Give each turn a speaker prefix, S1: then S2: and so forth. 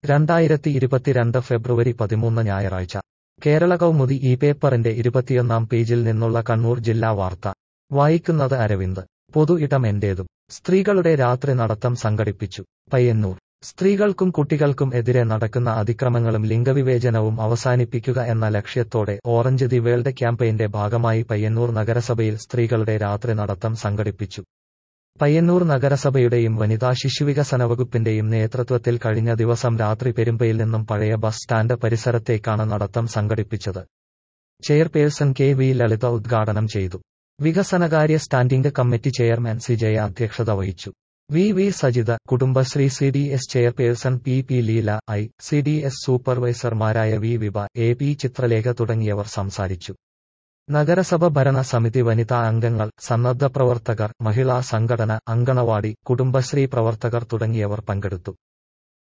S1: രണ്ടായിരത്തി ഇരുപത്തിരണ്ട് ഫെബ്രുവരി പതിമൂന്ന് ഞായറാഴ്ച കേരള കൗമുദി ഈ പേപ്പറിന്റെ ഇരുപത്തിയൊന്നാം പേജിൽ നിന്നുള്ള കണ്ണൂർ ജില്ലാ വാർത്ത വായിക്കുന്നത് അരവിന്ദ് പൊതു ഇടം എന്റേതും സ്ത്രീകളുടെ രാത്രി നടത്തം സംഘടിപ്പിച്ചു പയ്യന്നൂർ സ്ത്രീകൾക്കും കുട്ടികൾക്കും എതിരെ നടക്കുന്ന അതിക്രമങ്ങളും ലിംഗവിവേചനവും അവസാനിപ്പിക്കുക എന്ന ലക്ഷ്യത്തോടെ ഓറഞ്ച് ദി വേൾഡ് ക്യാമ്പയിന്റെ ഭാഗമായി പയ്യന്നൂർ നഗരസഭയിൽ സ്ത്രീകളുടെ രാത്രി നടത്തം സംഘടിപ്പിച്ചു പയ്യന്നൂർ നഗരസഭയുടെയും വനിതാ ശിശുവികസന വകുപ്പിന്റെയും നേതൃത്വത്തിൽ കഴിഞ്ഞ ദിവസം രാത്രി പെരുമ്പയിൽ നിന്നും പഴയ ബസ് സ്റ്റാൻഡ് പരിസരത്തേക്കാണ് നടത്തം സംഘടിപ്പിച്ചത് ചെയർപേഴ്സൺ കെ വി ലളിത ഉദ്ഘാടനം ചെയ്തു വികസനകാര്യ standing committee chairman C Jaya അധ്യക്ഷത വഹിച്ചു V V Sajitha Kudumbashree C D S chairperson P P Leela I C D S സൂപ്പർവൈസർമാരായ V Vibha A P Chitralekha തുടങ്ങിയവർ സംസാരിച്ചു നഗരസഭ ഭരണ സമിതി വനിതാ അംഗങ്ങൾ സന്നദ്ധ പ്രവർത്തകർ മഹിളാ സംഘടന അങ്കണവാടി കുടുംബശ്രീ പ്രവർത്തകർ തുടങ്ങിയവർ പങ്കെടുത്തു